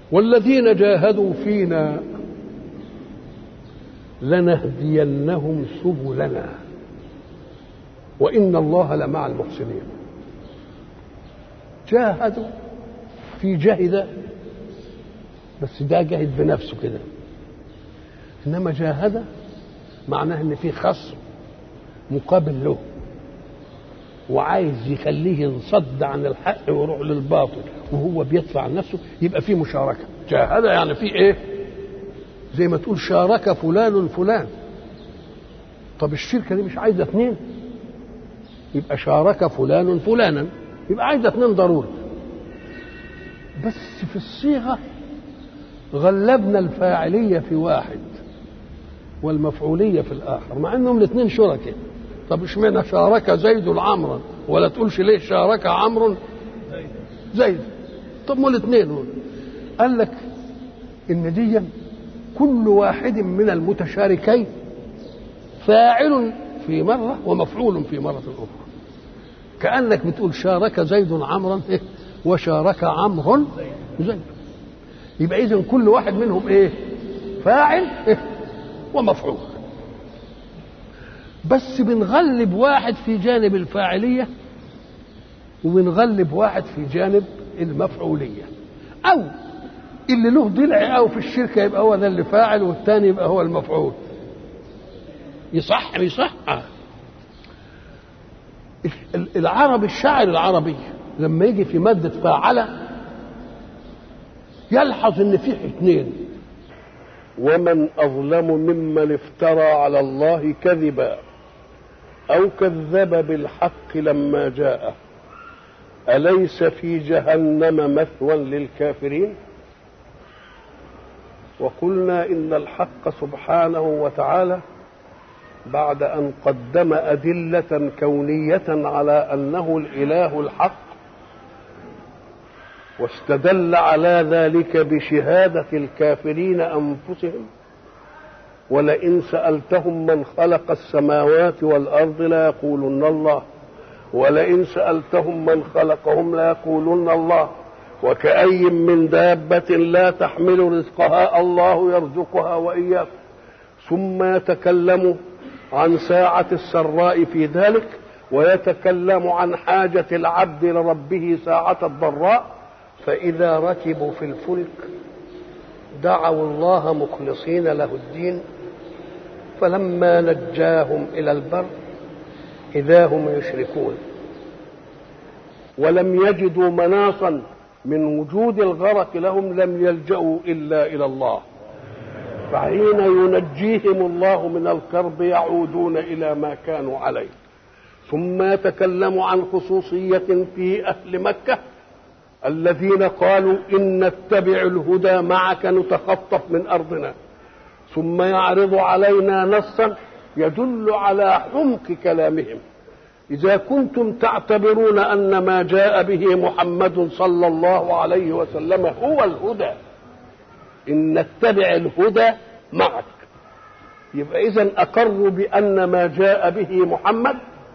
والذين جاهدوا فينا لنهدينهم سبلنا وإن الله لمع المحسنين جاهدوا في جهد بس ده جاهد بنفسه كده انما جاهد معناه ان في خصم مقابل له وعايز يخليه ينصد عن الحق ويروح للباطل وهو بيدفع عن نفسه يبقى في مشاركه جاهد يعني في ايه زي ما تقول شارك فلان فلان طب الشركه دي مش عايزه اثنين يبقى شارك فلان فلانا يبقى عايزه اثنين ضروري بس في الصيغه غلبنا الفاعليه في واحد والمفعوليه في الاخر مع انهم الاثنين شركاء طب اشمعنى شارك زيد عمرا ولا تقولش ليه شارك عمرو زيد طب ما الاثنين قال لك ان دي كل واحد من المتشاركين فاعل في مرة ومفعول في مرة أخرى كأنك بتقول شارك زيد عمرا إيه؟ وشارك عمرو زيد يبقى إذا كل واحد منهم إيه فاعل إيه؟ ومفعول بس بنغلب واحد في جانب الفاعلية وبنغلب واحد في جانب المفعولية أو اللي له ضلع أو في الشركة يبقى هو ده اللي فاعل والثاني يبقى هو المفعول يصح يصح العربي الشاعر العربي لما يجي في مادة فاعلة يلحظ ان فيه اثنين ومن أظلم ممن افترى على الله كذبا أو كذب بالحق لما جاءه أليس في جهنم مثوى للكافرين وقلنا إن الحق سبحانه وتعالى بعد أن قدم أدلة كونية على أنه الإله الحق واستدل على ذلك بشهادة الكافرين أنفسهم ولئن سألتهم من خلق السماوات والأرض ليقولن الله ولئن سألتهم من خلقهم ليقولن الله وكأي من دابة لا تحمل رزقها الله يرزقها وإياكم ثم يتكلم عن ساعة السراء في ذلك ويتكلم عن حاجة العبد لربه ساعة الضراء فإذا ركبوا في الفلك دعوا الله مخلصين له الدين فلما نجاهم إلى البر إذا هم يشركون ولم يجدوا مناصا من وجود الغرق لهم لم يلجأوا إلا إلى الله فحين ينجيهم الله من الكرب يعودون إلى ما كانوا عليه ثم يتكلم عن خصوصية في أهل مكة الذين قالوا إن نتبع الهدى معك نتخطف من أرضنا ثم يعرض علينا نصا يدل على حمق كلامهم إذا كنتم تعتبرون أن ما جاء به محمد صلى الله عليه وسلم هو الهدى إن نتبع الهدى معك يبقى إذا أقروا بأن ما جاء به محمد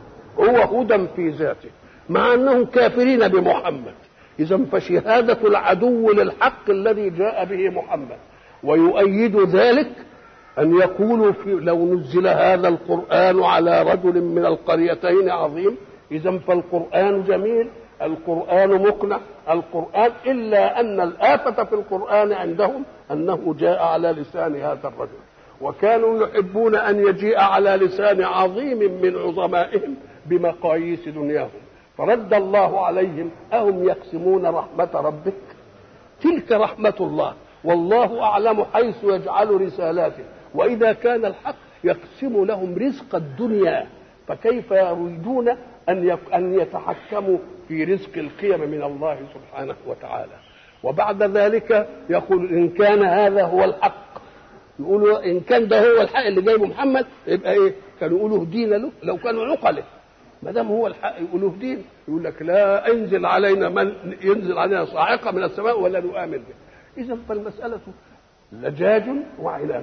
هو هدى في ذاته مع أنهم كافرين بمحمد إذا فشهادة العدو للحق الذي جاء به محمد ويؤيد ذلك أن يقولوا في لو نزل هذا القرآن على رجل من القريتين عظيم إذا فالقرآن جميل القرآن مقنع القرآن إلا أن الآفة في القرآن عندهم أنه جاء على لسان هذا الرجل وكانوا يحبون أن يجيء على لسان عظيم من عظمائهم بمقاييس دنياهم فرد الله عليهم أهم يقسمون رحمة ربك تلك رحمة الله والله أعلم حيث يجعل رسالاته وإذا كان الحق يقسم لهم رزق الدنيا فكيف يريدون أن أن يتحكموا في رزق القيم من الله سبحانه وتعالى وبعد ذلك يقول إن كان هذا هو الحق يقولوا إن كان ده هو الحق اللي جايبه محمد يبقى إيه كانوا يقولوا اهدينا له لو كانوا عقله ما دام هو الحق يقولوا اهدينا يقول لك لا انزل علينا من ينزل علينا صاعقه من السماء ولا نؤمن به اذا فالمساله لجاج وعناد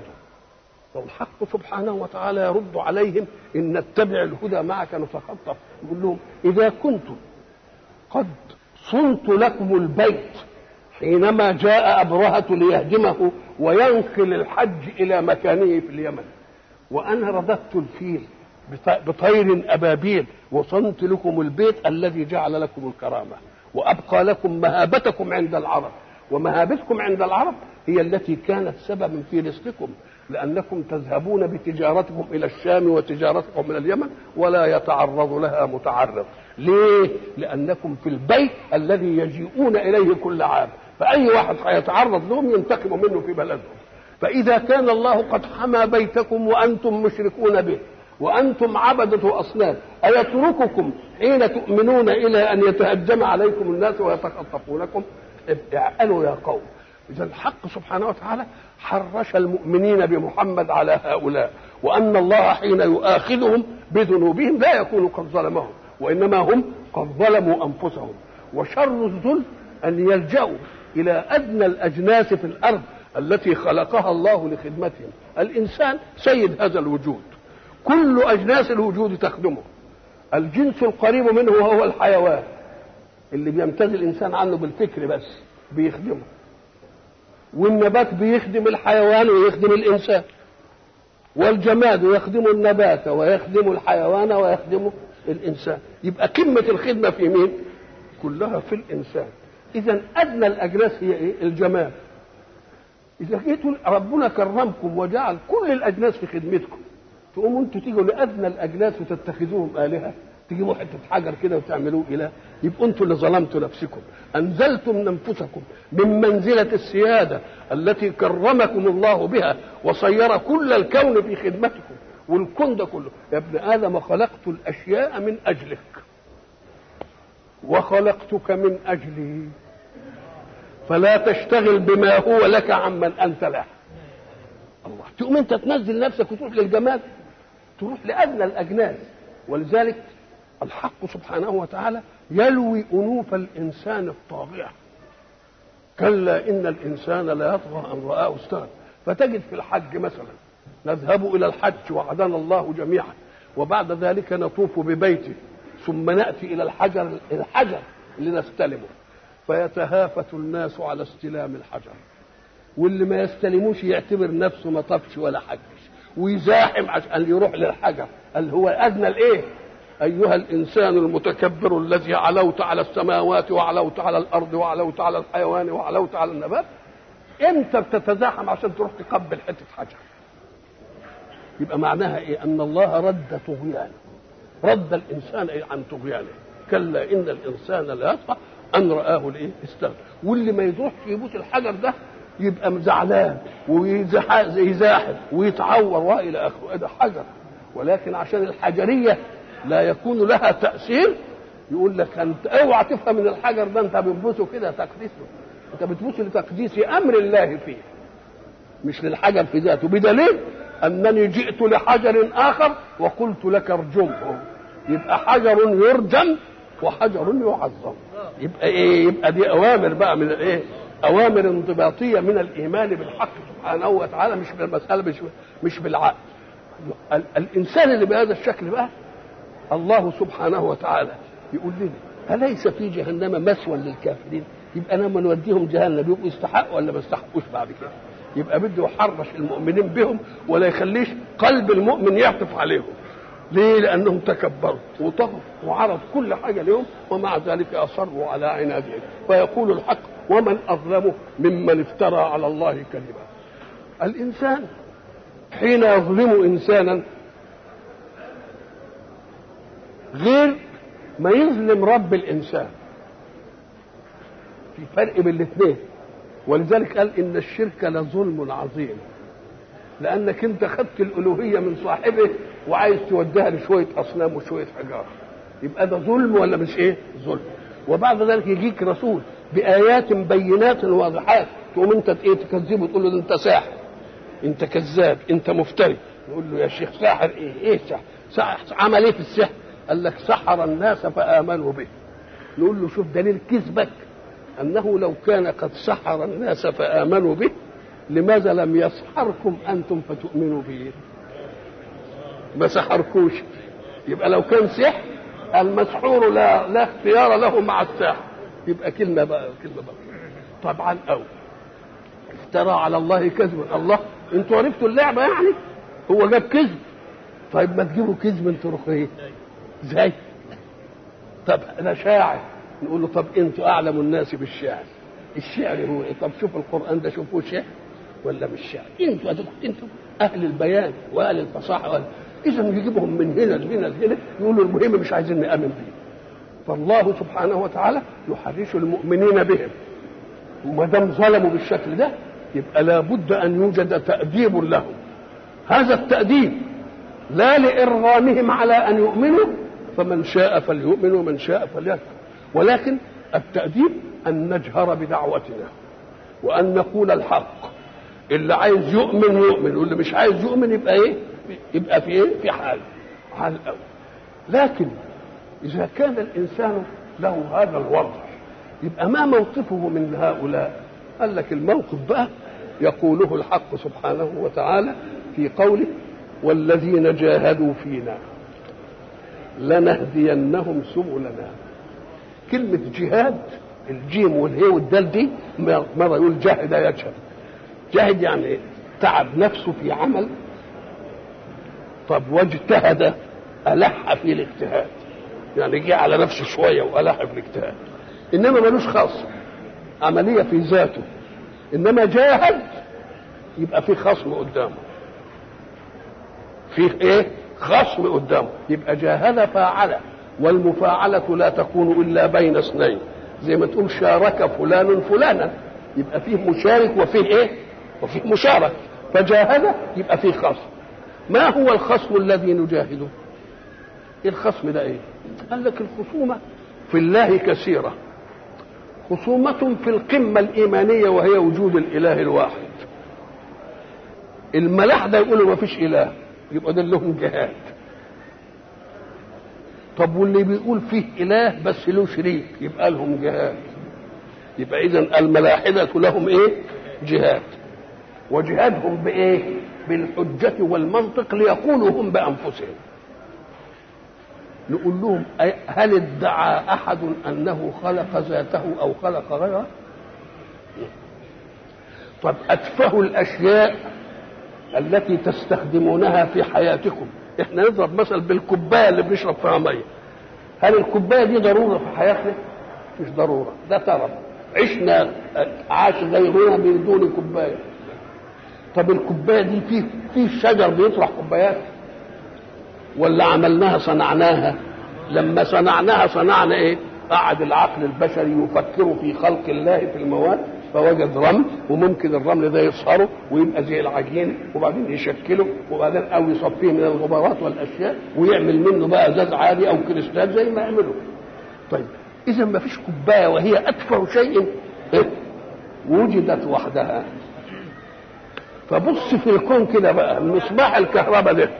والحق سبحانه وتعالى يرد عليهم ان نتبع الهدى معك نتخطف يقول لهم اذا كنتم قد صنت لكم البيت حينما جاء أبرهة ليهدمه وينقل الحج إلى مكانه في اليمن وأنا رددت الفيل بطير أبابيل وصنت لكم البيت الذي جعل لكم الكرامة وأبقى لكم مهابتكم عند العرب ومهابتكم عند العرب هي التي كانت سببا في رزقكم لأنكم تذهبون بتجارتكم إلى الشام وتجارتكم إلى اليمن ولا يتعرض لها متعرض ليه؟ لأنكم في البيت الذي يجيئون إليه كل عام فأي واحد هيتعرض لهم ينتقم منه في بلدهم فإذا كان الله قد حمى بيتكم وأنتم مشركون به وأنتم عبدة أصنام أيترككم حين تؤمنون إلى أن يتهجم عليكم الناس ويتخطفونكم اعقلوا يا قوم إذا الحق سبحانه وتعالى حرش المؤمنين بمحمد على هؤلاء وأن الله حين يؤاخذهم بذنوبهم لا يكون قد ظلمهم وإنما هم قد ظلموا أنفسهم وشر الظلم أن يلجأوا إلى أدنى الأجناس في الأرض التي خلقها الله لخدمتهم الإنسان سيد هذا الوجود كل أجناس الوجود تخدمه الجنس القريب منه هو الحيوان اللي بيمتاز الإنسان عنه بالفكر بس بيخدمه والنبات بيخدم الحيوان ويخدم الإنسان والجماد يخدم النبات ويخدم الحيوان ويخدم الإنسان يبقى قمة الخدمة في مين؟ كلها في الإنسان إذا أدنى الأجناس هي إيه؟ الجماد إذا جيتوا ربنا كرمكم وجعل كل الأجناس في خدمتكم تقوموا انتوا تيجوا لأدنى الأجناس وتتخذوهم آلهة تجيبوا حتة حجر كده وتعملوه إله يبقوا انتوا اللي ظلمتوا نفسكم أنزلتم من أنفسكم من منزلة السيادة التي كرمكم الله بها وصير كل الكون في خدمتكم والكون ده كله يا ابن آدم خلقت الأشياء من أجلك وخلقتك من أجلي فلا تشتغل بما هو لك عمن أنت له الله تقوم انت تنزل نفسك وتروح للجمال تروح لأدنى الأجناس ولذلك الحق سبحانه وتعالى يلوي أنوف الإنسان الطاغية كلا إن الإنسان لا يطغى أن رآه استغنى فتجد في الحج مثلا نذهب إلى الحج وعدنا الله جميعا وبعد ذلك نطوف ببيته ثم نأتي إلى الحجر الحجر اللي نستلمه فيتهافت الناس على استلام الحجر واللي ما يستلموش يعتبر نفسه ما طفش ولا حجش ويزاحم عشان يروح للحجر اللي هو ادنى الايه ايها الانسان المتكبر الذي علوت على السماوات وعلوت على الارض وعلوت على الحيوان وعلوت على النبات امتى بتتزاحم عشان تروح تقبل حته حجر يبقى معناها ايه ان الله رد طغيانه رد الانسان إيه عن طغيانه كلا ان الانسان لا يطغى ان راه الايه استغنى واللي ما يروح يبوس الحجر ده يبقى زعلان ويزاحم ويتعور والى اخره ده حجر ولكن عشان الحجريه لا يكون لها تاثير يقول لك انت اوعى تفهم ان الحجر ده انت بتبوسه كده تقديسه انت بتبوسه لتقديس امر الله فيه مش للحجر في ذاته بدليل انني جئت لحجر اخر وقلت لك ارجمه يبقى حجر يرجم وحجر يعظم يبقى ايه يبقى دي اوامر بقى من الايه اوامر انضباطيه من الايمان بالحق سبحانه وتعالى مش بالمساله مش مش بالعقل ال- الانسان اللي بهذا الشكل بقى الله سبحانه وتعالى يقول لنا اليس في جهنم مثوى للكافرين يبقى لما نوديهم جهنم يبقوا يستحقوا ولا ما يستحقوش بعد كده يبقى بده يحرش المؤمنين بهم ولا يخليش قلب المؤمن يعطف عليهم ليه؟ لأنهم تكبروا وطغوا وعرض كل حاجة لهم ومع ذلك أصروا على عنادهم فيقول الحق ومن أظلم ممن افترى على الله كذبا الإنسان حين يظلم إنسانا غير ما يظلم رب الإنسان في فرق بين الاثنين ولذلك قال إن الشرك لظلم عظيم لانك انت خدت الالوهيه من صاحبه وعايز توديها لشويه اصنام وشويه حجاره يبقى ده ظلم ولا مش ايه ظلم وبعد ذلك يجيك رسول بايات بينات واضحات تقوم انت ايه تكذبه وتقول له ده انت ساحر انت كذاب انت مفتري يقول له يا شيخ ساحر ايه ايه ساحر, ساحر عمل ايه في السحر قال لك سحر الناس فامنوا به نقول له شوف دليل كذبك انه لو كان قد سحر الناس فامنوا به لماذا لم يسحركم انتم فتؤمنوا به ما سحركوش يبقى لو كان سحر المسحور لا لا اختيار له مع الساحر يبقى كلمه بقى كلمه بقى طبعا أو افترى على الله كذبا الله انتوا عرفتوا اللعبة يعني هو جاب كذب طيب ما تجيبوا كذب انتوا رخيه ازاي طب انا شاعر نقول له طب انتوا اعلم الناس بالشعر الشعر هو ايه طب شوف القران ده شوفوه شعر ولا مش شعر انتوا انتوا اهل البيان واهل الفصاحه وأهل... اذا يجيبهم من هنا لهنا لهنا يقولوا المهم مش عايزين نامن بيه فالله سبحانه وتعالى يحرش المؤمنين بهم وما دام ظلموا بالشكل ده يبقى لابد ان يوجد تاديب لهم هذا التاديب لا لارغامهم على ان يؤمنوا فمن شاء فليؤمن ومن شاء فليكفر ولكن التاديب ان نجهر بدعوتنا وان نقول الحق اللي عايز يؤمن يؤمن واللي مش عايز يؤمن يبقى ايه يبقى في ايه في حال حال أول. لكن اذا كان الانسان له هذا الوضع يبقى ما موقفه من هؤلاء قال لك الموقف بقى يقوله الحق سبحانه وتعالى في قوله والذين جاهدوا فينا لنهدينهم سبلنا كلمة جهاد الجيم والهي والدال دي مرة يقول جاهد يجهد جاهد يعني تعب نفسه في عمل طب واجتهد ألح في الاجتهاد يعني جه على نفسه شوية وألح في الاجتهاد إنما ملوش خاص عملية في ذاته إنما جاهد يبقى في خصم قدامه في ايه خصم قدامه يبقى جاهد فاعل والمفاعلة لا تكون إلا بين اثنين زي ما تقول شارك فلان فلانا يبقى فيه مشارك وفيه ايه وفيه مشارك فجاهد يبقى فيه خصم ما هو الخصم الذي نجاهده الخصم ده ايه قال لك الخصومة في الله كثيرة خصومة في القمة الإيمانية وهي وجود الإله الواحد الملاحدة يقولوا ما فيش إله يبقى ده لهم جهاد طب واللي بيقول فيه إله بس له شريك يبقى لهم جهاد يبقى إذا الملاحدة لهم إيه جهاد وجهادهم بإيه بالحجة والمنطق ليقولوا هم بأنفسهم نقول لهم هل ادعى أحد أنه خلق ذاته أو خلق غيره طب أتفه الأشياء التي تستخدمونها في حياتكم احنا نضرب مثل بالكوبايه اللي بنشرب فيها ميه هل الكوبايه دي ضروره في حياتنا مش ضروره ده طرف عشنا عاش غيرنا بدون كوبايه طب الكوبايه دي في في شجر بيطرح كوبايات ولا عملناها صنعناها لما صنعناها صنعنا ايه قعد العقل البشري يفكر في خلق الله في المواد فوجد رمل وممكن الرمل ده يصهره ويبقى زي العجين وبعدين يشكله وبعدين او يصفيه من الغبارات والاشياء ويعمل منه بقى ازاز عادي او كريستال زي ما يعملوا طيب اذا ما فيش كوبايه وهي اتفه شيء وجدت وحدها فبص في الكون كده بقى مصباح الكهرباء ده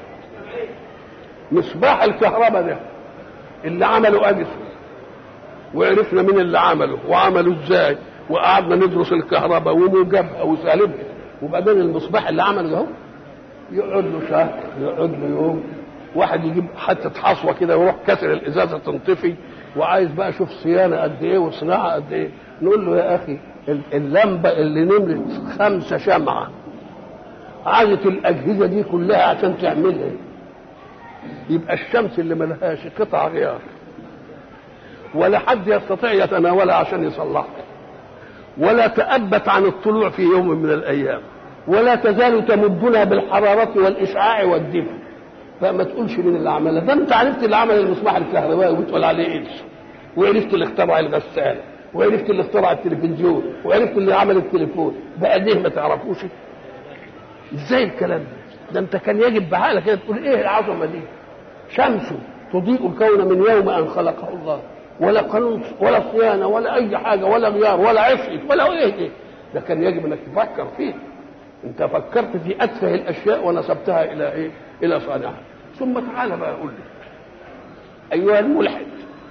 مصباح الكهرباء ده اللي عمله اديسون وعرفنا مين اللي عمله وعمله ازاي وقعدنا ندرس الكهرباء وموجبها وسالبها وبعدين المصباح اللي عمله ده يقعد له شهر يقعد له يوم واحد يجيب حته حصوه كده ويروح كسر الازازه تنطفي وعايز بقى اشوف صيانه قد ايه وصناعه قد ايه نقول له يا اخي اللمبه اللي نمرت خمسه شمعه عايزه الاجهزه دي كلها عشان تعملها يبقى الشمس اللي ملهاش قطع غيار ولا حد يستطيع يتناولها عشان يصلحها ولا تأبت عن الطلوع في يوم من الأيام ولا تزال تمدنا بالحرارة والإشعاع والدفء فما تقولش مين اللي عملها ده انت عرفت اللي عمل المصباح الكهربائي وبتقول عليه ايدز وعرفت اللي اخترع الغسالة وعرفت اللي اخترع التلفزيون وعرفت اللي عمل التليفون بقى ليه ما تعرفوش ازاي الكلام ده ده انت كان يجب بعقلك كده تقول ايه العظمه دي شمس تضيء الكون من يوم ان خلقه الله ولا قانون ولا صيانه ولا اي حاجه ولا غيار ولا عفريت ولا ايه ايه ده كان يجب انك تفكر فيه انت فكرت في اتفه الاشياء ونسبتها الى ايه الى صانعها ثم تعالى بقى قول لي ايها الملحد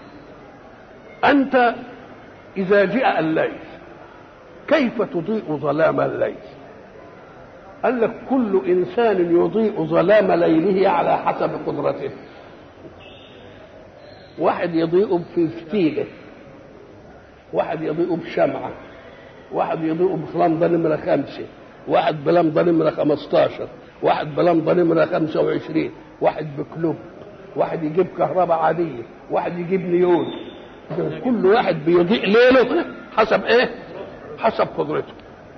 انت اذا جاء الليل كيف تضيء ظلام الليل قال لك كل انسان يضيء ظلام ليله على حسب قدرته واحد يضيء في فتيله واحد يضيء بشمعه واحد يضيء بلمضه نمره خمسه واحد بلمضه نمره 15 واحد بلمضه نمره 25 واحد بكلوب واحد يجيب كهرباء عاديه واحد يجيب نيون كل واحد بيضيء ليله حسب ايه حسب قدرته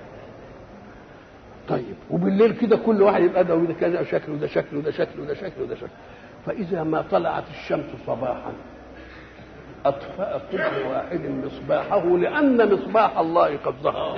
طيب وبالليل كده كل واحد يبقى ده وده كذا شكل وده شكل وده شكل وده شكل وده شكل فإذا ما طلعت الشمس صباحا أطفأ كل واحد مصباحه لأن مصباح الله قد ظهر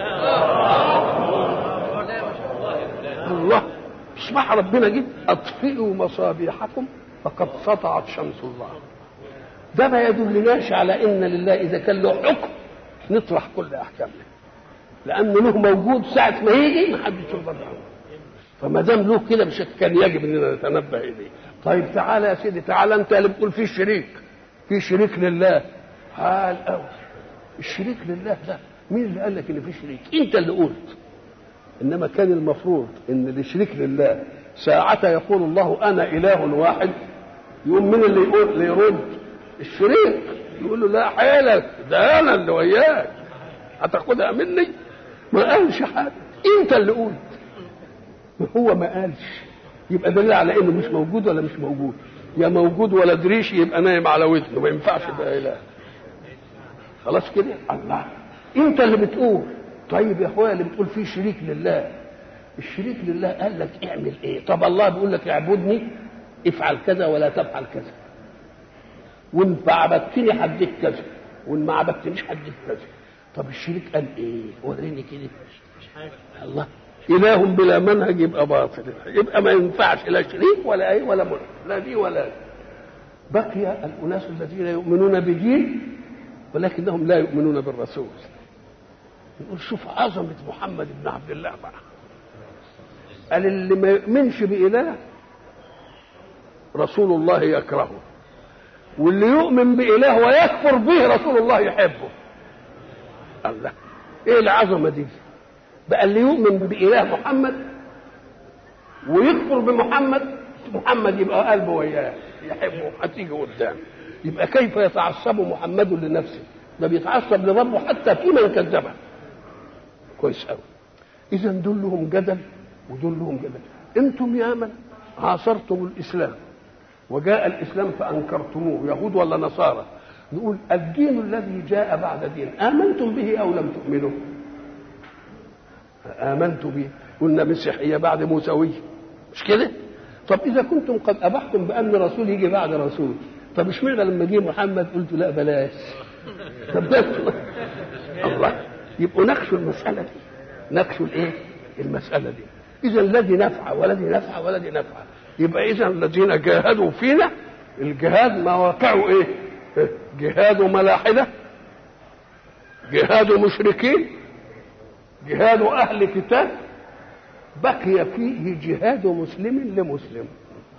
الله مصباح ربنا جه أطفئوا مصابيحكم فقد سطعت شمس الله ده ما يدلناش على ان لله اذا كان له حكم نطرح كل احكامه لانه له موجود ساعه ما يجي ما حدش يقدر عنه فما دام له كده مش كان يجب اننا نتنبه اليه طيب تعالى يا سيدي تعالى انت اللي بتقول في شريك في شريك لله قال قوي الشريك لله ده مين اللي قال لك ان في شريك انت اللي قلت انما كان المفروض ان اللي شريك لله ساعة يقول الله انا اله واحد يقوم من اللي يقول اللي يرد الشريك يقول له لا حيلك ده انا اللي وياك هتاخدها مني ما قالش حاجه انت اللي قلت هو ما قالش يبقى دليل على انه مش موجود ولا مش موجود يا موجود ولا دريش يبقى نايم على ودنه ما ينفعش يبقى اله خلاص كده الله انت اللي بتقول طيب يا اخويا اللي بتقول فيه شريك لله الشريك لله قال لك اعمل ايه طب الله بيقول لك اعبدني افعل كذا ولا تفعل كذا وان عبدتني هديك كذا وان ما عبدتنيش هديك كذا طب الشريك قال ايه وريني كده الله اله بلا منهج يبقى باطل يبقى ما ينفعش لا شريك ولا ايه ولا منهج لا دي ولا دي بقي الاناس الذين يؤمنون بدين ولكنهم لا يؤمنون بالرسول يقول شوف عظمه محمد بن عبد الله بقى قال اللي ما يؤمنش بإله رسول الله يكرهه واللي يؤمن بإله ويكفر به رسول الله يحبه الله ايه العظمة دي بقى اللي يؤمن بإله محمد ويكفر بمحمد محمد يبقى قلبه وياه يحبه هتيجي قدام يبقى كيف يتعصب محمد لنفسه ده بيتعصب لربه حتى في من كذبه كويس قوي اذا دول لهم جدل ودول لهم جدل انتم يا من عاصرتم الاسلام وجاء الاسلام فانكرتموه يهود ولا نصارى نقول الدين الذي جاء بعد دين امنتم به او لم تؤمنوا امنت به قلنا مسيحيه بعد موسويه مش كده طب اذا كنتم قد ابحتم بان رسول يجي بعد رسول طب اشمعنى لما جه محمد قلت لا بلاش طب ده الله يبقوا نخشوا المساله دي نخشوا الايه المساله دي اذا الذي نفع والذي نفع والذي نفع يبقى اذا الذين جاهدوا فينا الجهاد مواقعه ايه جهاد ملاحده جهاد مشركين جهاد اهل كتاب بقي فيه جهاد مسلم لمسلم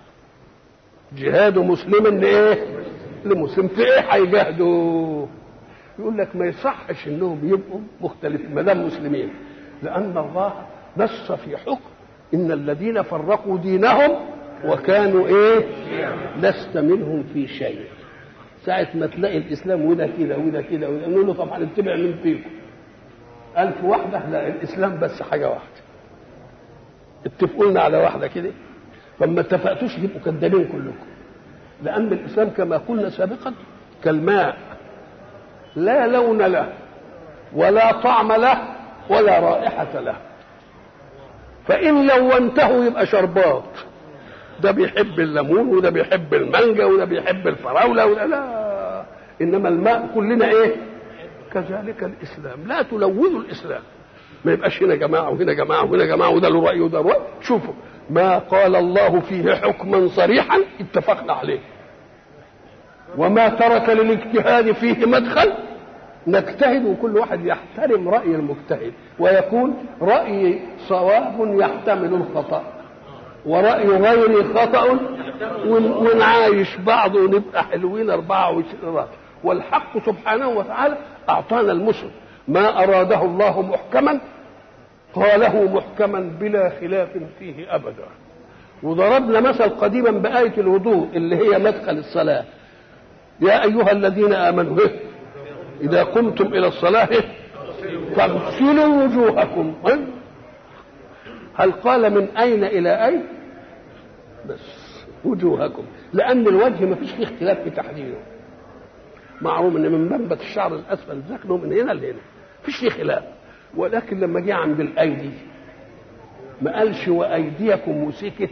جهاد مسلم لايه لمسلم في ايه هيجاهدوا يقول لك ما يصحش انهم يبقوا مختلفين ما دام مسلمين لان الله نص في حكم ان الذين فرقوا دينهم وكانوا ايه لست منهم في شيء ساعة ما تلاقي الإسلام وده كده وده كده وده نقول له طب هنتبع مين فيكم؟ ألف واحدة لا الإسلام بس حاجة واحدة اتفقوا لنا على واحدة كده فما اتفقتوش تبقوا كدابين كلكم لأن الإسلام كما قلنا سابقا كالماء لا لون له ولا طعم له ولا رائحة له فإن لونته يبقى شربات ده بيحب الليمون وده بيحب المانجا وده بيحب الفراولة وده لا إنما الماء كلنا إيه كذلك الإسلام لا تلونوا الإسلام ما يبقاش هنا جماعة وهنا جماعة وهنا جماعة وده له رأي وده له رأي شوفوا ما قال الله فيه حكما صريحا اتفقنا عليه وما ترك للاجتهاد فيه مدخل نجتهد وكل واحد يحترم رأي المجتهد ويكون رأي صواب يحتمل الخطأ ورأي غير خطأ ونعايش بعض ونبقى حلوين 24 راجل والحق سبحانه وتعالى أعطانا المسلم ما أراده الله محكما قاله محكما بلا خلاف فيه أبدا وضربنا مثل قديما بآية الوضوء اللي هي مدخل الصلاة يا أيها الذين آمنوا إذا قمتم إلى الصلاة فاغسلوا وجوهكم هل قال من اين الى اين بس وجوهكم لان الوجه ما فيش فيه اختلاف في تحديده معروف ان من منبت الشعر الاسفل ذكره من هنا لهنا فيش فيه خلاف ولكن لما جه عند الايدي ما قالش وايديكم وسكت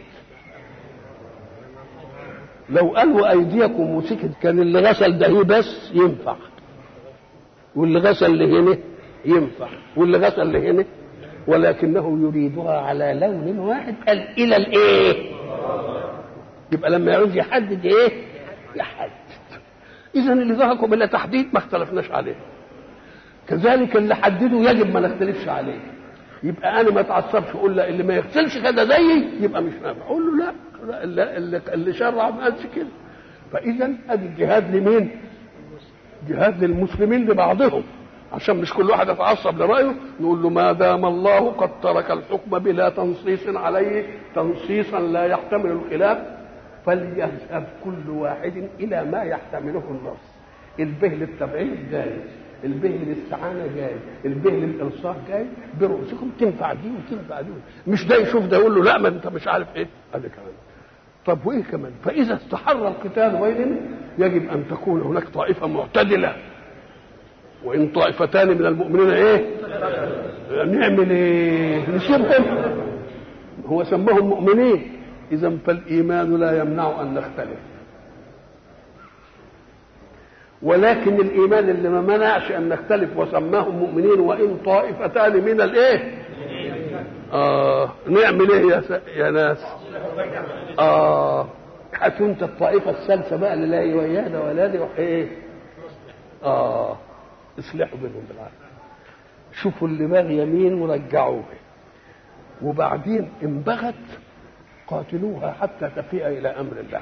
لو قال وايديكم وسكت كان اللي غسل ده بس ينفع واللي غسل لهنا ينفع واللي غسل لهنا ولكنه يريدها على لون واحد قال الى الايه يبقى لما يعوز يحدد ايه يحدد اذا اللي ذهبكم الى تحديد ما اختلفناش عليه كذلك اللي حدده يجب ما نختلفش عليه يبقى انا ما اتعصبش اقول لا اللي ما يغسلش كده زيي يبقى مش نافع اقول له لا, لا اللي, اللي, اللي شرع ما قالش كده فاذا ادي الجهاد لمين جهاد للمسلمين لبعضهم عشان مش كل واحد يتعصب لرايه نقول له ما دام الله قد ترك الحكم بلا تنصيص عليه تنصيصا لا يحتمل الخلاف فليذهب كل واحد الى ما يحتمله النص البه للتبعيد جاي البه للاستعانه جاي البه للالصاق جاي برؤوسكم تنفع دي وتنفع دي مش ده يشوف ده يقول له لا ما انت مش عارف ايه هذا كمان طب وايه كمان فاذا استحر القتال بيننا يجب ان تكون هناك طائفه معتدله وان طائفتان من المؤمنين ايه نعمل ايه نسيبهم هو سماهم مؤمنين اذا فالايمان لا يمنع ان نختلف ولكن الايمان اللي ما منعش ان نختلف وسماهم مؤمنين وان طائفتان من الايه اه نعمل ايه يا, س... يا ناس اه هاتوا انت الطائفه الثالثه بقى اللي لا ويانا ولا دي ايه اه اصلحوا بينهم بالعدل شوفوا اللي باغي يمين ورجعوه وبعدين ان بغت قاتلوها حتى تفيء الى امر الله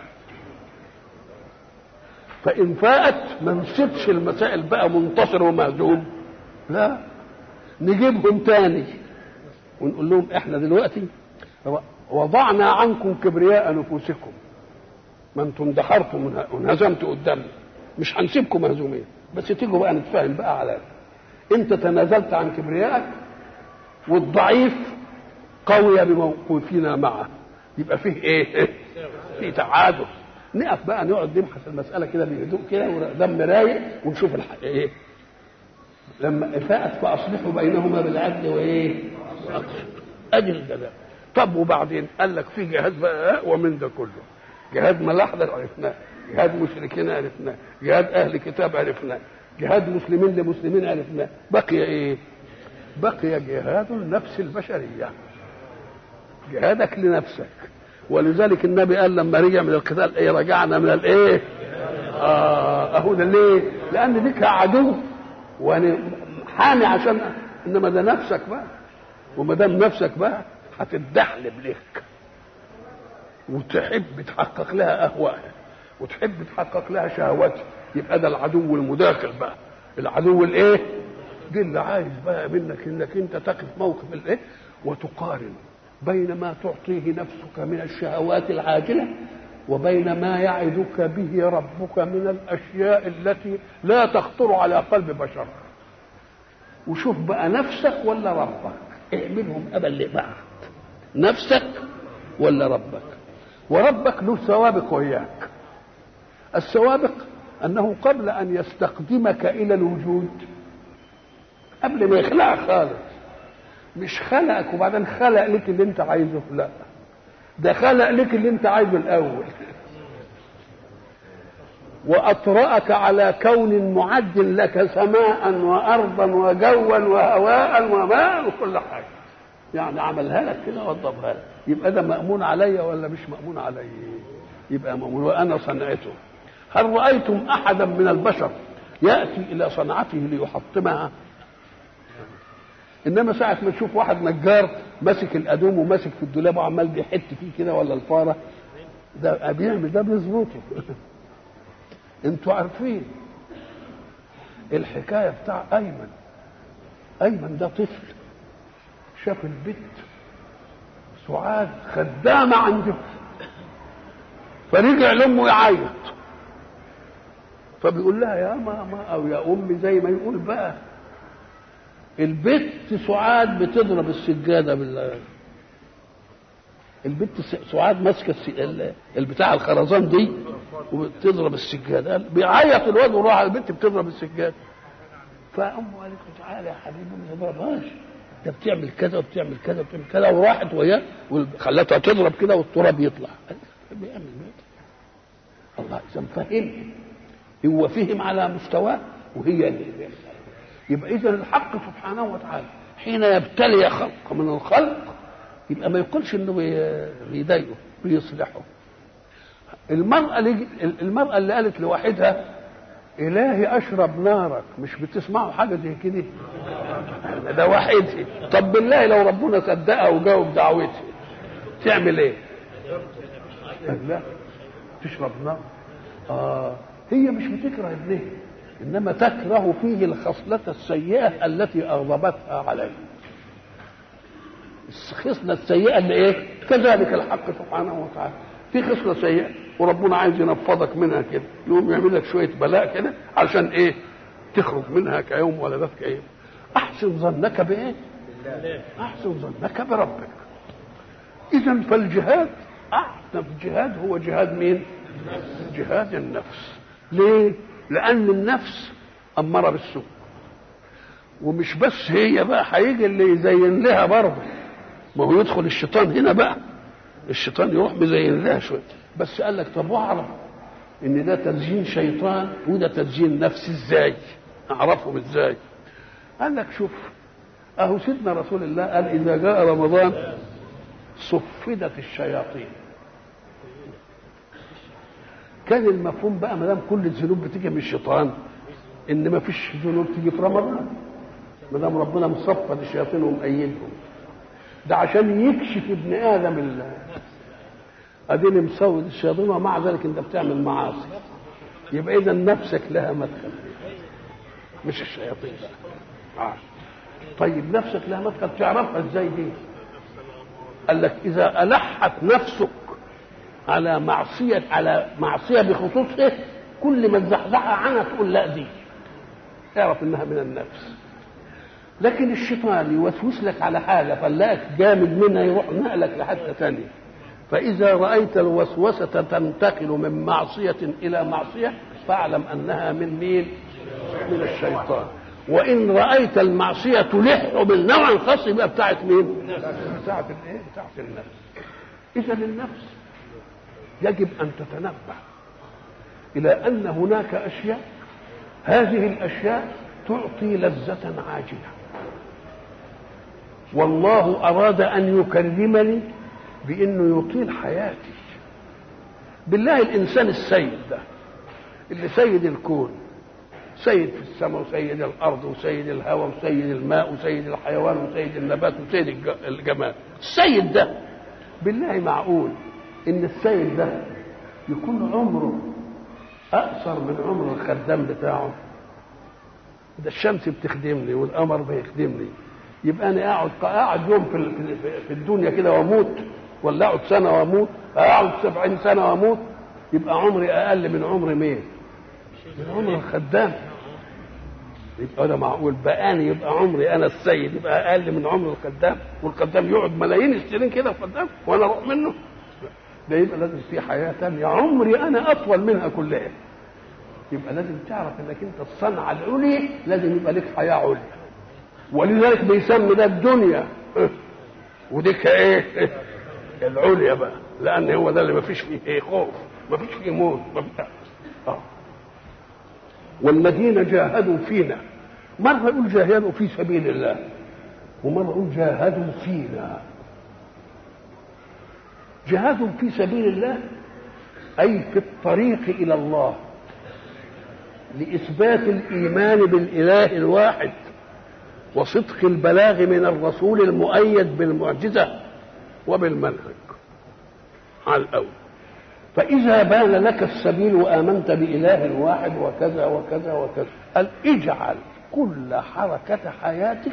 فان فاءت ما نسيبش المسائل بقى منتصر ومهزوم لا نجيبهم تاني ونقول لهم احنا دلوقتي وضعنا عنكم كبرياء نفوسكم ما انتم اندحرتم وانهزمتوا قدامنا مش هنسيبكم مهزومين بس تيجوا بقى نتفاهم بقى على انت تنازلت عن كبريائك والضعيف قوي بموقوفنا معه يبقى فيه ايه في تعادل نقف بقى نقعد نبحث المساله كده بهدوء كده ودم رايق ونشوف الحق ايه لما فاءت فاصلحوا بينهما بالعدل وايه ادي الجزاء طب وبعدين قال لك في جهاد بقى اقوى من ده كله جهاد ملاحده عرفناه جهاد مشركين عرفناه جهاد اهل كتاب عرفناه جهاد مسلمين لمسلمين عرفناه بقي ايه بقي جهاد النفس البشريه جهادك لنفسك ولذلك النبي قال لما رجع من القتال ايه رجعنا من الايه اه اهو ده ليه لان ديك عدو وانا حامي عشان انما ده نفسك بقى وما دام نفسك بقى هتتدحلب لك وتحب تحقق لها اهوائها وتحب تحقق لها شهواتها يبقى ده العدو المداخل بقى العدو الايه دي اللي عايز بقى منك انك انت تقف موقف الايه وتقارن بين ما تعطيه نفسك من الشهوات العاجله وبين ما يعدك به ربك من الاشياء التي لا تخطر على قلب بشر وشوف بقى نفسك ولا ربك اعملهم ابا لبعض نفسك ولا ربك وربك له سوابق وياك السوابق انه قبل ان يستقدمك الى الوجود قبل ما يخلقك خالص مش خلقك وبعدين خلق لك اللي انت عايزه لا ده خلق لك اللي انت عايزه الاول واطرأك على كون معد لك سماء وارضا وجوا وهواء وماء وكل حاجه يعني عملها لك كده وضبها لك يبقى ده مأمون علي ولا مش مأمون علي يبقى مأمون وأنا صنعته هل رأيتم أحدا من البشر يأتي إلى صنعته ليحطمها إنما ساعة ما تشوف واحد نجار ماسك الأدوم وماسك في الدولاب وعمال بيحت فيه كده ولا الفارة ده بيعمل ده بيظبطه انتوا عارفين الحكاية بتاع أيمن أيمن ده طفل شاف البت سعاد خدامة عنده فرجع لأمه يعيط فبيقول لها يا ماما أو يا أمي زي ما يقول بقى البت سعاد بتضرب السجاده بال البت س- سعاد ماسكه الس- ال- البتاع الخرزان دي وبتضرب السجاده قال- بيعيط الواد وراح على البنت بتضرب السجاده فامه قالت له تعالى يا حبيبي ما تضربهاش ده بتعمل كذا وبتعمل كذا وبتعمل كذا وراحت وياه وخلتها تضرب كده والتراب يطلع قال بيعمل كده الله اذا فهم هو فهم على مستواه وهي اللي بيعمل. يبقى اذا الحق سبحانه وتعالى حين يبتلي خلق من الخلق يبقى ما يقولش انه بي- بيضايقه بيصلحه المرأة اللي المرأة اللي قالت لواحدها إلهي أشرب نارك مش بتسمعوا حاجة زي كده ده واحد طب بالله لو ربنا صدقها وجاوب دعوتها تعمل ايه؟ قال لا تشرب نار آه هي مش بتكره ابنها انما تكره فيه الخصلة السيئة التي اغضبتها عليه الخصلة السيئة اللي ايه؟ كذلك الحق سبحانه وتعالى في خصلة سيئة وربنا عايز ينفضك منها كده يقوم يعمل لك شوية بلاء كده علشان ايه؟ تخرج منها كيوم ولدتك ايه؟ احسن ظنك بايه؟ احسن ظنك بربك اذا فالجهاد اعظم جهاد هو جهاد مين؟ جهاد النفس ليه؟ لان النفس اماره بالسوء ومش بس هي بقى هيجي اللي يزين لها برضه ما هو يدخل الشيطان هنا بقى الشيطان يروح مزين لها شويه بس قال لك طب واعرف ان ده تزيين شيطان وده تزيين نفس ازاي اعرفهم ازاي قال لك شوف اهو سيدنا رسول الله قال اذا جاء رمضان صفدت الشياطين كان المفهوم بقى ما دام كل الذنوب بتيجي من الشيطان ان ما فيش ذنوب تيجي في رمضان ما دام ربنا مصفد الشياطين ومأيدهم ده عشان يكشف ابن ادم ال اديني مسود الشياطين ومع ذلك انت بتعمل معاصي يبقى اذا نفسك لها مدخل مش الشياطين بقى آه. طيب نفسك لها مدخل تعرفها ازاي دي قال لك اذا الحت نفسك على معصيه على معصيه بخصوصه كل ما تزحزحها عنها تقول لا دي اعرف انها من النفس لكن الشيطان يوسوس لك على حاجه فلاك جامد منها يروح نقلك لحته ثانيه فاذا رايت الوسوسه تنتقل من معصيه الى معصيه فاعلم انها من مين من الشيطان وان رايت المعصيه تلح بالنوع خاص يبقى بتاعت مين بتاعت الايه بتاعت النفس اذا النفس يجب ان تتنبه الى ان هناك اشياء هذه الاشياء تعطي لذه عاجله والله اراد ان يكرمني بانه يطيل حياتي بالله الانسان السيد ده اللي سيد الكون سيد في السماء وسيد الارض وسيد الهواء وسيد الماء وسيد الحيوان وسيد النبات وسيد الج- الجمال السيد ده بالله معقول ان السيد ده يكون عمره اقصر من عمر الخدام بتاعه ده الشمس بتخدمني والقمر بيخدمني يبقى انا اقعد اقعد يوم في ال- في الدنيا كده واموت ولا اقعد سنه واموت اقعد سبعين سنه واموت يبقى عمري اقل من عمر مين؟ من عمر الخدام يبقى ده معقول بقى انا يبقى عمري انا السيد يبقى اقل من عمر الخدام والخدام يقعد ملايين السنين كده الخدام وانا اروح منه ده يبقى لازم في حياه ثانيه عمري انا اطول منها كلها يبقى لازم تعرف انك انت الصنعه العليا لازم يبقى لك حياه عليا ولذلك بيسمي ده الدنيا وديك ايه العليا بقى لان هو ده اللي ما فيش فيه ايه خوف ما فيش فيه موت ما فيش آه. والذين جاهدوا فينا مرة يقول جاهدوا في سبيل الله ومرة يقول جاهدوا فينا جهاد في سبيل الله أي في الطريق إلى الله لإثبات الإيمان بالإله الواحد وصدق البلاغ من الرسول المؤيد بالمعجزة وبالمنهج على الأول فإذا بان لك السبيل وآمنت بإله واحد وكذا وكذا وكذا قال اجعل كل حركة حياتك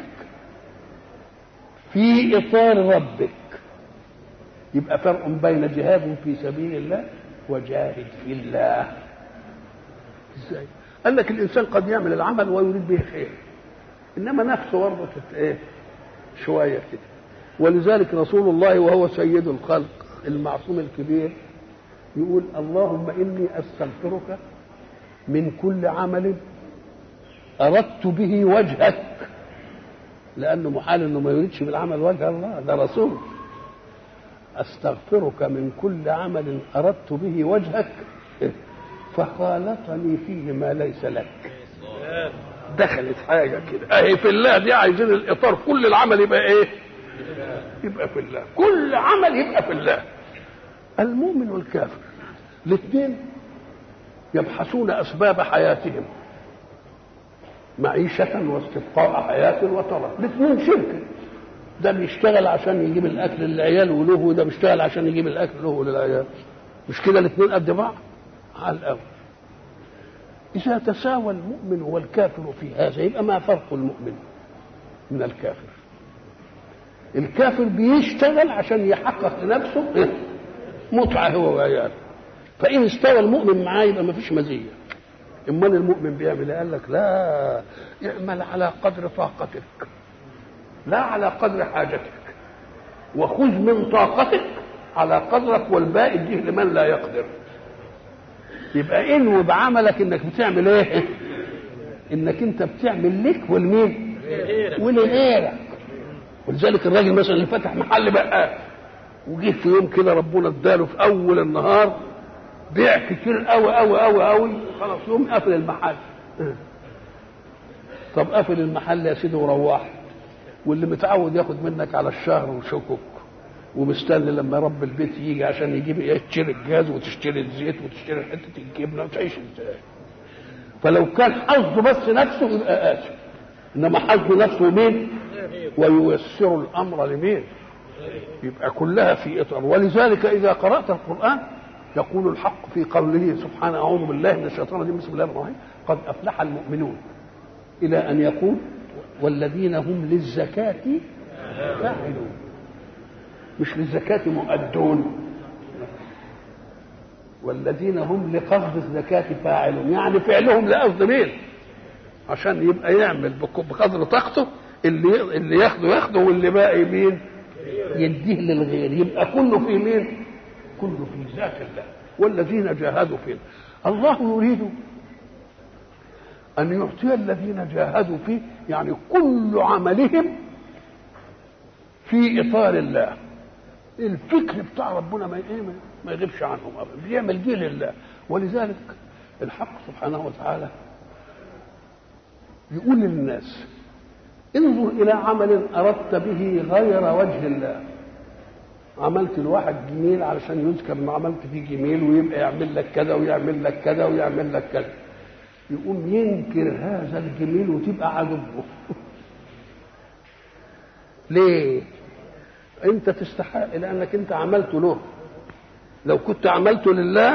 في إطار ربك يبقى فرق بين جهاد في سبيل الله وجاهد في الله ازاي قال لك الانسان قد يعمل العمل ويريد به خير انما نفسه برضه تت- ايه شويه كده ولذلك رسول الله وهو سيد الخلق المعصوم الكبير يقول اللهم اني استغفرك من كل عمل اردت به وجهك لانه محال انه ما يريدش بالعمل وجه الله ده رسول استغفرك من كل عمل اردت به وجهك فخالطني فيه ما ليس لك دخلت حاجه كده اهي في الله دي عايزين الاطار كل العمل يبقى ايه يبقى في الله كل عمل يبقى في الله المؤمن والكافر الاثنين يبحثون اسباب حياتهم معيشة واستبقاء حياة وطلب الاثنين شركة ده بيشتغل عشان يجيب الاكل للعيال وله وده بيشتغل عشان يجيب الاكل له وللعيال مش كده الاثنين قد بعض على الاول اذا تساوى المؤمن والكافر في هذا يبقى ما فرق المؤمن من الكافر الكافر بيشتغل عشان يحقق لنفسه متعه هو وعياله فان استوى المؤمن معاه يبقى ما فيش مزيه امال المؤمن بيعمل ايه؟ قال لك لا اعمل على قدر طاقتك لا على قدر حاجتك وخذ من طاقتك على قدرك والباقي اديه لمن لا يقدر يبقى انوي بعملك انك بتعمل ايه انك انت بتعمل لك والمين ولغيرك ولذلك الراجل مثلا اللي فتح محل بقى وجه في يوم كده ربنا اداله في اول النهار بيع كتير قوي قوي قوي قوي خلاص يوم قفل المحل طب قفل المحل يا سيدي وروح واللي متعود ياخد منك على الشهر وشكك ومستني لما رب البيت يجي عشان يجيب يشتري الجاز وتشتري الزيت وتشتري حته الجبنه وتعيش ازاي فلو كان حظه بس نفسه يبقى اسف انما حظه نفسه مين وييسر الامر لمين يبقى كلها في اطار ولذلك اذا قرات القران يقول الحق في قوله سبحانه اعوذ بالله من الشيطان الرجيم بسم الله الرحمن الرحيم قد افلح المؤمنون الى ان يقول والذين هم للزكاه فاعلون مش للزكاه مؤدون والذين هم لقصد الزكاه فاعلون يعني فعلهم لقصد مين عشان يبقى يعمل بقدر طاقته اللي اللي ياخده ياخده واللي باقي مين يديه للغير يبقى كله في مين كله في ذات الله والذين جاهدوا فينا الله يريد أن يعطي الذين جاهدوا فيه يعني كل عملهم في إطار الله الفكر بتاع ربنا ما إيه ما يغيبش عنهم أبدا بيعمل دي لله ولذلك الحق سبحانه وتعالى يقول للناس انظر إلى عمل أردت به غير وجه الله عملت الواحد جميل علشان يذكر ان عملت فيه جميل ويبقى يعمل لك كذا ويعمل لك كذا ويعمل لك كذا يقوم ينكر هذا الجميل وتبقى عدوه ليه انت تستحق لانك انت عملته له لو كنت عملته لله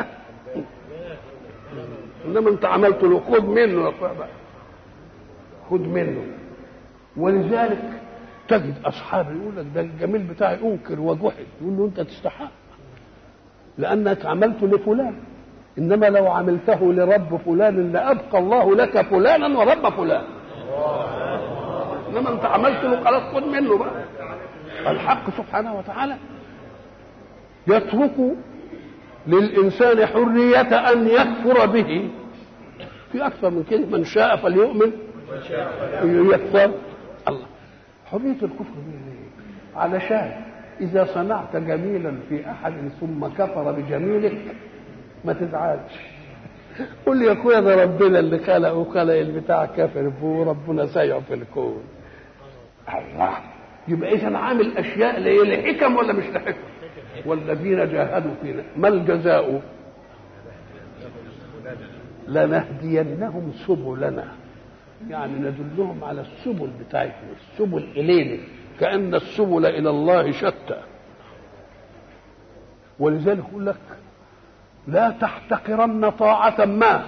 انما انت عملته له خد منه يا بقى خد منه ولذلك تجد اصحاب يقول لك ده الجميل بتاعي انكر وجحد يقول له انت تستحق لانك عملته لفلان انما لو عملته لرب فلان لابقى الله لك فلانا ورب فلان انما انت عملته له خلاص خد منه بقى الحق سبحانه وتعالى يترك للانسان حريه ان يكفر به في اكثر من كده من شاء فليؤمن يكفر الله حرية الكفر دي ليه؟ علشان إذا صنعت جميلا في أحد ثم كفر بجميلك ما تزعلش قول يا أخويا ده ربنا اللي خلق وخلق البتاع كافر فيه ربنا سيع في الكون الله يبقى إذا عامل أشياء ليه لحكم ولا مش لحكم والذين جاهدوا فينا ما الجزاء لنهدينهم سبلنا يعني ندلهم على السبل بتاعتنا السبل إلينا كأن السبل إلى الله شتى ولذلك يقول لك لا تحتقرن طاعة ما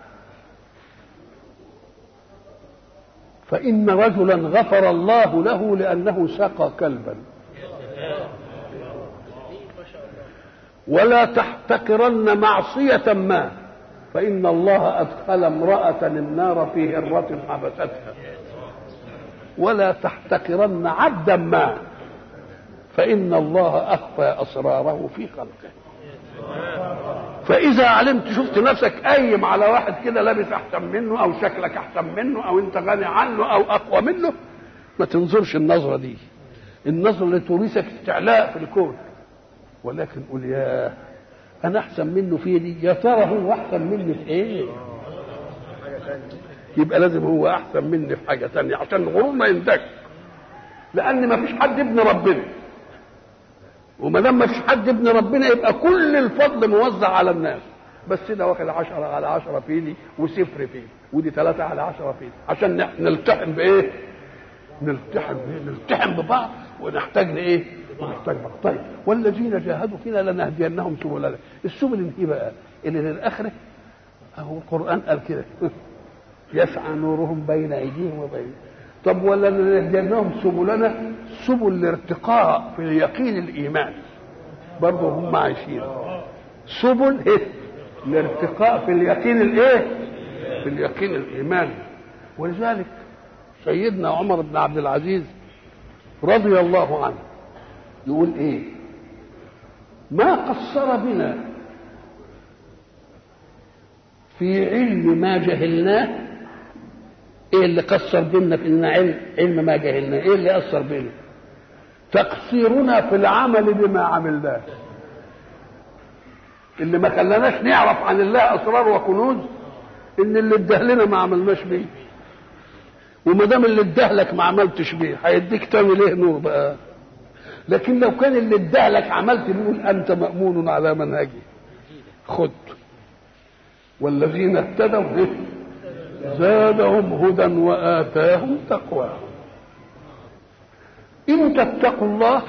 فإن رجلا غفر الله له لأنه سقى كلبا ولا تحتقرن معصية ما فإن الله أدخل امرأة النار في هرة حبستها ولا تحتقرن عبدا ما فإن الله أخفى أسراره في خلقه فإذا علمت شفت نفسك قايم على واحد كده لابس أحسن منه أو شكلك أحسن منه أو أنت غني عنه أو أقوى منه ما تنظرش النظرة دي النظرة اللي تورثك استعلاء في الكون ولكن قول يا أنا أحسن منه في دي يا ترى هو أحسن مني في إيه؟ يبقى لازم هو أحسن مني في حاجة تانية عشان الغرور ما ينتج لأن ما فيش حد ابن ربنا وما دام ما فيش حد ابن ربنا يبقى كل الفضل موزع على الناس بس ده واخد عشرة على عشرة في دي وصفر في دي ودي ثلاثة على عشرة في دي عشان نلتحم بإيه؟ نلتحم بإيه؟ نلتحم ببعض ونحتاج لإيه؟ ونحتاج بعض طيب والذين جاهدوا فينا لنهدينهم سبلنا السبل ايه بقى؟ اللي للآخرة أهو القرآن قال كده يسعى نورهم بين أيديهم وبين طب ولا لنهدينهم سبلنا سبل الارتقاء في اليقين الايمان برضه هم عايشين سبل ايه الارتقاء في اليقين الايه في اليقين الايمان ولذلك سيدنا عمر بن عبد العزيز رضي الله عنه يقول ايه ما قصر بنا في علم ما جهلناه ايه اللي قصر بينا في ان علم علم ما جهلناه ايه اللي اثر بينا تقصيرنا في العمل بما عملناه اللي ما خلاناش نعرف عن الله اسرار وكنوز ان اللي ادهلنا ما عملناش بيه وما دام اللي ادهلك ما عملتش بيه هيديك تاني ليه نور بقى لكن لو كان اللي ادهلك عملت بيه انت مامون على منهجي خد والذين اهتدوا زادهم هدى واتاهم تقوى ان تتقوا الله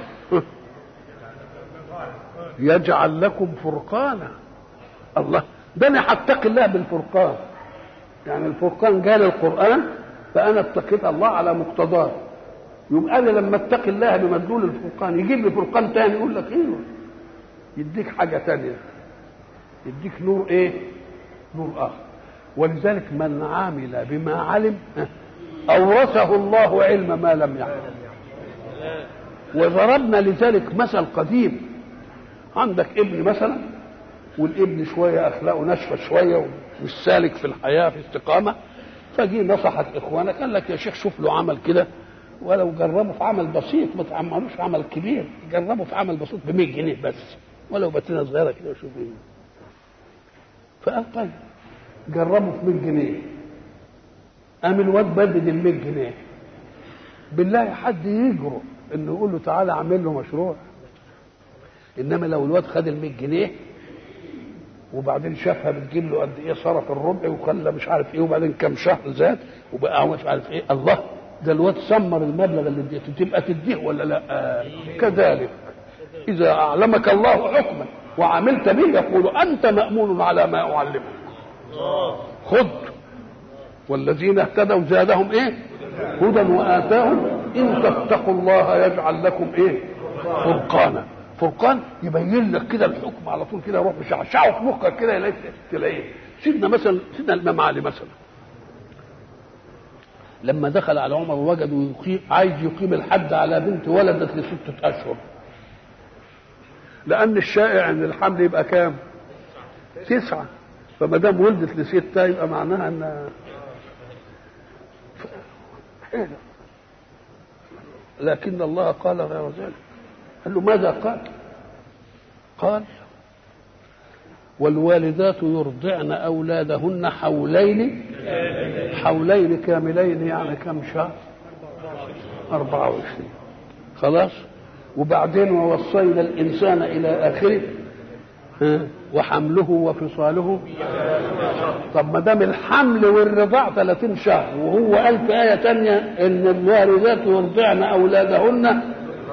يجعل لكم فرقانا الله ده انا هتقي الله بالفرقان يعني الفرقان جاء للقران فانا اتقيت الله على مقتضاه يبقى انا لما اتقي الله بمدلول الفرقان يجيب لي فرقان تاني يقول لك ايوه يديك حاجه تانيه يديك نور ايه نور اخر ولذلك من عامل بما علم اورثه الله علم ما لم يعلم وضربنا لذلك مثل قديم عندك ابن مثلا والابن شويه اخلاقه ناشفه شويه ومش سالك في الحياه في استقامه فجي نصحك اخوانك قال لك يا شيخ شوف له عمل كده ولو جربوا في عمل بسيط ما تعملوش في عمل كبير جربوا في عمل بسيط ب 100 جنيه بس ولو باتينه صغيره كده وشوف ايه فقال طيب جربوا في 100 جنيه قام الواد بدد ال 100 جنيه بالله حد يجرؤ انه يقول له تعالى اعمل له مشروع انما لو الواد خد ال 100 جنيه وبعدين شافها بتجيب له قد ايه صرف الربع وخلى مش عارف ايه وبعدين كم شهر زاد وبقى مش عارف ايه الله ده الواد سمر المبلغ اللي اديته تبقى تديه ولا لا آه. كذلك اذا اعلمك الله حكما وعملت به يقول انت مامون على ما اعلمك خذ والذين اهتدوا زادهم ايه هدى واتاهم ان تتقوا الله يجعل لكم ايه فرقانا فرقان يبين لك كده الحكم على طول كده يروح مشعشعه في مخك كده يلاقي تلاقيه سيدنا مثلا سيدنا الامام علي مثلا لما دخل على عمر وجدوا يقيم عايز يقيم الحد على بنت ولدت لستة أشهر لأن الشائع إن الحمل يبقى كام؟ تسعة فما دام ولدت لستة يبقى معناها إن لكن الله قال غير ذلك قال له ماذا قال؟ قال والوالدات يرضعن أولادهن حولين حولين كاملين يعني كم شهر أربعة وعشرين خلاص وبعدين ووصينا الإنسان إلى آخره ها؟ وحمله وفصاله طب ما دام الحمل والرضاع 30 شهر وهو قال في آية تانية إن الوالدات يرضعن أولادهن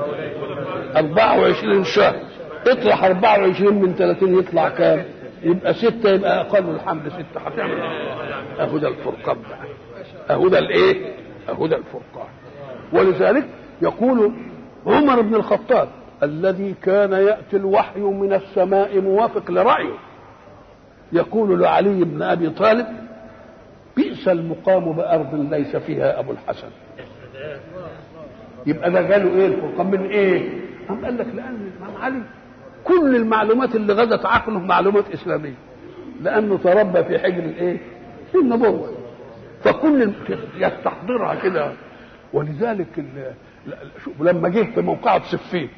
24 شهر اطرح 24 من 30 يطلع كام؟ يبقى ستة يبقى أقل الحمل ستة هتعمل أهو ده الفرقان بقى أهو ده الإيه؟ أهو ده الفرقان ولذلك يقول عمر بن الخطاب الذي كان يأتي الوحي من السماء موافق لرأيه يقول لعلي بن أبي طالب بئس المقام بأرض ليس فيها أبو الحسن يبقى ده قالوا ايه الفرقان من ايه قام قال لك لان الامام علي كل المعلومات اللي غدت عقله معلومات اسلاميه لانه تربى في حجر الايه في النبوه فكل يستحضرها كده ولذلك ال- شوف لما جه في موقعة صفين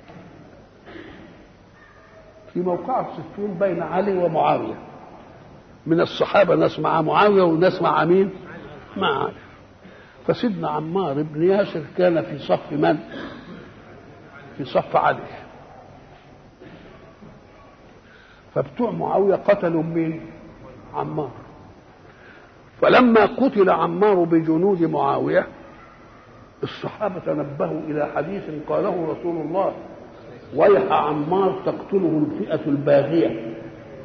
في موقعة صفين بين علي ومعاوية من الصحابة ناس مع معاوية وناس مع مين؟ مع علي فسيدنا عمار بن ياسر كان في صف من؟ في صف علي فبتوع معاوية قتلوا مين؟ عمار فلما قتل عمار بجنود معاوية الصحابة تنبهوا إلى حديث قاله رسول الله ويح عمار تقتله الفئة الباغية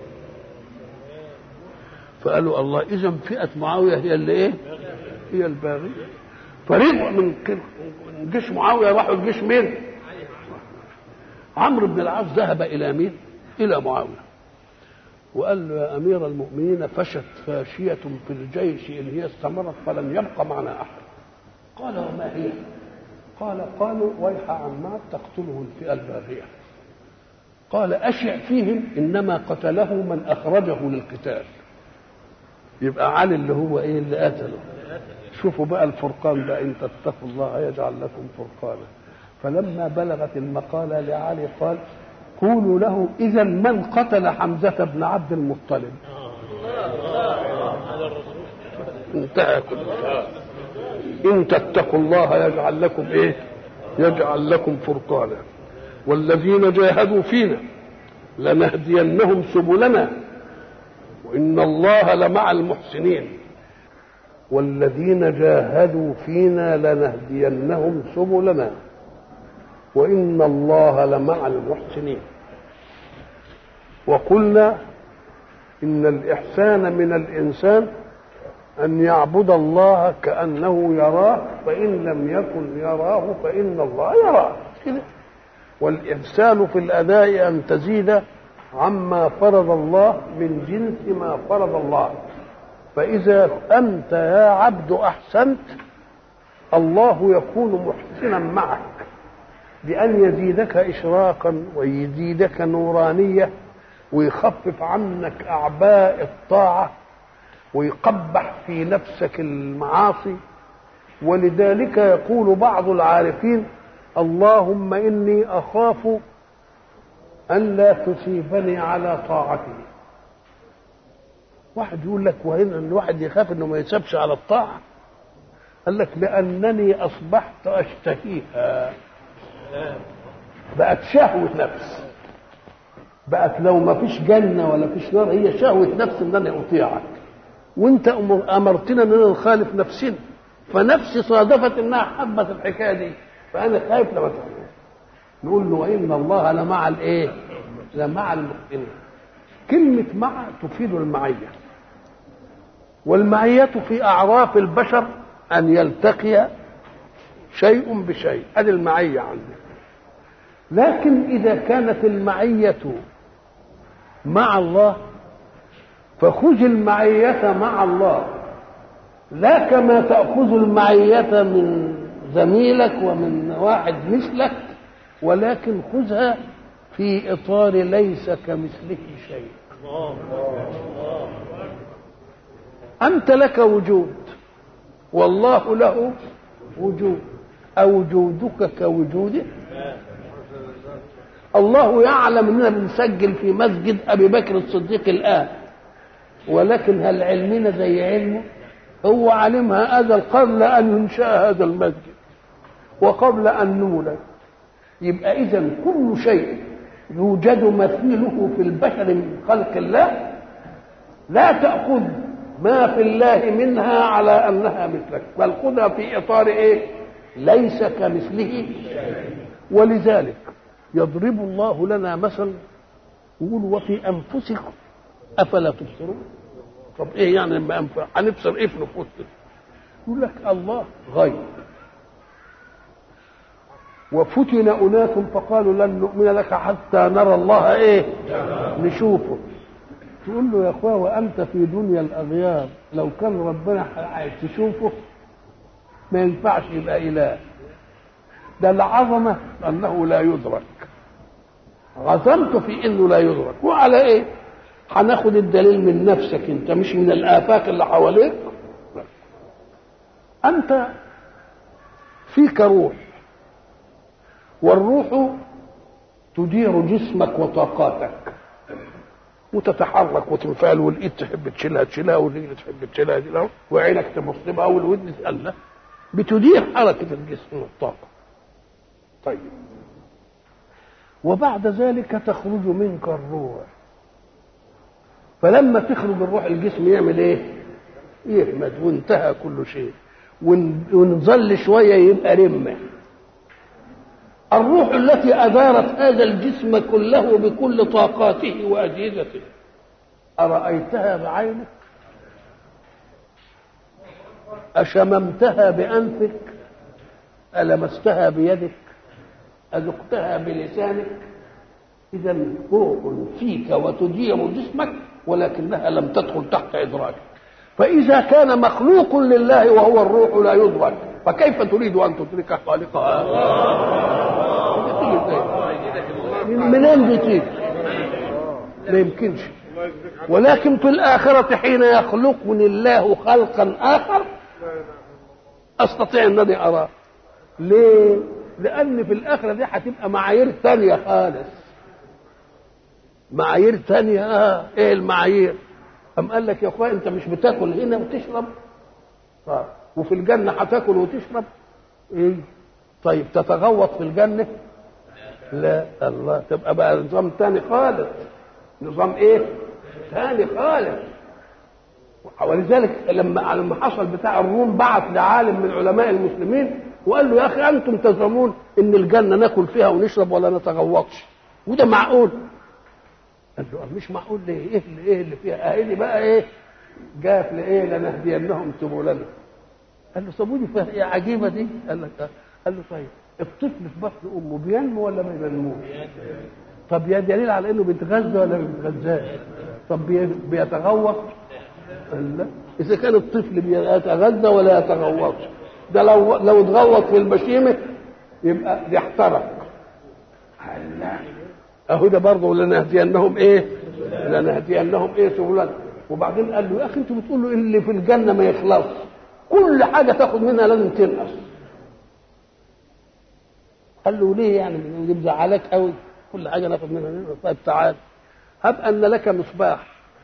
فقالوا الله إذا فئة معاوية هي اللي إيه؟ هي الباغية فرجعوا من من جيش معاوية راحوا الجيش مين؟ عمرو بن العاص ذهب إلى مين؟ إلى معاوية وقال له يا أمير المؤمنين فشت فاشية في الجيش إن هي استمرت فلن يبقى معنا أحد قال وما هي قال قالوا ويح عمار تقتله الفئة الباغية قال أشع فيهم إنما قتله من أخرجه للقتال يبقى علي اللي هو إيه اللي قتله شوفوا بقى الفرقان ده إن تتقوا الله يجعل لكم فرقانا فلما بلغت المقالة لعلي قال قولوا له إذا من قتل حمزة بن عبد المطلب انتهى كل شيء إن تتقوا الله يجعل لكم إيه يجعل لكم فرقانا والذين جاهدوا فينا لنهدينهم سبلنا وإن الله لمع المحسنين والذين جاهدوا فينا لنهدينهم سبلنا وإن الله لمع المحسنين وقلنا إن الإحسان من الإنسان أن يعبد الله كأنه يراه فإن لم يكن يراه فإن الله يراه كده والإحسان في الأداء أن تزيد عما فرض الله من جنس ما فرض الله فإذا أنت يا عبد أحسنت الله يكون محسنا معك بأن يزيدك إشراقا ويزيدك نورانية ويخفف عنك أعباء الطاعة ويقبح في نفسك المعاصي ولذلك يقول بعض العارفين اللهم إني أخاف أن لا تصيبني على طاعتي واحد يقول لك وهنا الواحد يخاف انه ما يسابش على الطاعه قال لك لانني اصبحت اشتهيها بقت شهوه نفس بقت لو ما فيش جنه ولا فيش نار هي شهوه نفس ان انا اطيعك وانت امرتنا اننا نخالف نفسنا فنفسي صادفت انها حبت الحكايه دي فانا خايف لما تقول نقول له وان الله لمع الايه؟ لمع المحسنين كلمة مع تفيد المعية والمعية في أعراف البشر أن يلتقي شيء بشيء هذه المعية عندنا لكن إذا كانت المعية مع الله فخذ المعية مع الله لا كما تأخذ المعية من زميلك ومن واحد مثلك ولكن خذها في إطار ليس كمثله شيء أنت لك وجود والله له وجود أوجودك كوجوده الله يعلم اننا بنسجل في مسجد ابي بكر الصديق الان ولكن هل علمنا زي علمه هو علمها هذا قبل ان ينشا هذا المسجد وقبل ان نولد يبقى اذا كل شيء يوجد مثيله في البشر من خلق الله لا تأخذ ما في الله منها على أنها مثلك بل خذها في إطار إيه ليس كمثله ولذلك يضرب الله لنا مثل يقول وفي أنفسكم أفلا تبصرون طب إيه يعني لما هنبصر إيه في نفوسنا يقول لك الله غيب وفتن أناس فقالوا لن نؤمن لك حتى نرى الله إيه نشوفه تقول له يا أخوة وأنت في دنيا الأغيار لو كان ربنا عايز تشوفه ما ينفعش يبقى اله ده العظمه انه لا يدرك عظمته في انه لا يدرك وعلى ايه هناخد الدليل من نفسك انت مش من الافاق اللي حواليك انت فيك روح والروح تدير جسمك وطاقاتك وتتحرك وتنفعل والايد تحب تشيلها تشيلها والرجل تحب تشيلها تشيلها وعينك تبص بها والودن تقلها بتدير حركه الجسم والطاقه طيب وبعد ذلك تخرج منك الروح فلما تخرج الروح الجسم يعمل ايه يهمد وانتهى كل شيء ونظل شويه يبقى رمه الروح التي ادارت هذا الجسم كله بكل طاقاته واجهزته ارايتها بعينك اشممتها بانفك المستها بيدك اذقتها بلسانك اذا روح فيك وتدير جسمك ولكنها لم تدخل تحت ادراكك فاذا كان مخلوق لله وهو الروح لا يدرك فكيف تريد ان تدرك خالقها منين دي تيجي ما يمكنش ولكن في الآخرة حين يخلقني الله خلقا آخر أستطيع أنني أراه ليه؟ لأن في الآخرة دي هتبقى معايير ثانية خالص معايير ثانية آه إيه المعايير؟ أم قال لك يا أخويا أنت مش بتاكل هنا وتشرب؟ طيب وفي الجنة هتاكل وتشرب؟ إيه؟ طيب تتغوط في الجنة؟ لا الله تبقى بقى نظام تاني خالص نظام ايه تاني خالص ولذلك لما لما حصل بتاع الروم بعت لعالم من علماء المسلمين وقال له يا اخي انتم تزعمون ان الجنه ناكل فيها ونشرب ولا نتغوطش وده معقول قال له مش معقول ليه ايه اللي ايه اللي فيها اهي بقى ايه جاءت لايه لنهدينهم سبلنا قال له طب ودي فيها ايه عجيبه دي قال لك قال له طيب الطفل في بطن امه بينمو ولا ما بينموش؟ طب يا دليل على انه بيتغذى ولا ما بيتغذاش؟ طب بيتغوط؟ لا اذا كان الطفل بيتغذى ولا يتغوطش ده لو لو اتغوط في البشيمه يبقى يحترق لا اهو ده برضه لنهدينهم ايه؟ لنهدينهم ايه سبلنا وبعدين قال له يا اخي انتوا بتقولوا اللي في الجنه ما يخلص كل حاجه تاخد منها لازم تنقص قال له ليه يعني دي مزعلك قوي كل حاجه ناخد منها طيب تعال هب ان لك مصباح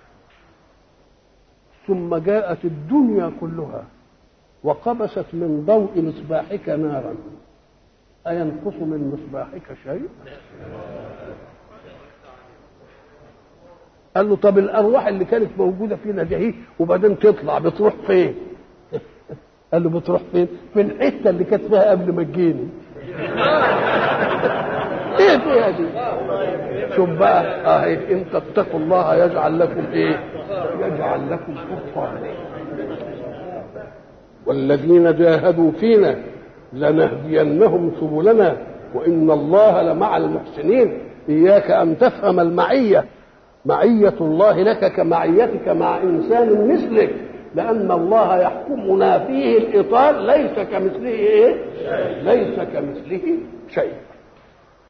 ثم جاءت الدنيا كلها وقبست من ضوء مصباحك نارا أينقص من مصباحك شيء؟ قال له طب الأرواح اللي كانت موجودة فينا دي وبعدين تطلع بتروح فين؟ قال له بتروح فين؟ في الحتة اللي كانت فيها قبل ما تجيني ايه فيها دي شوف بقى اه ان تتقوا الله يجعل لكم ايه يجعل لكم فرقانا والذين جاهدوا فينا لنهدينهم سبلنا وان الله لمع المحسنين اياك ان تفهم المعيه معيه الله لك كمعيتك مع انسان مثلك لأن الله يحكمنا فيه الإطار ليس كمثله إيه؟ ليس كمثله شيء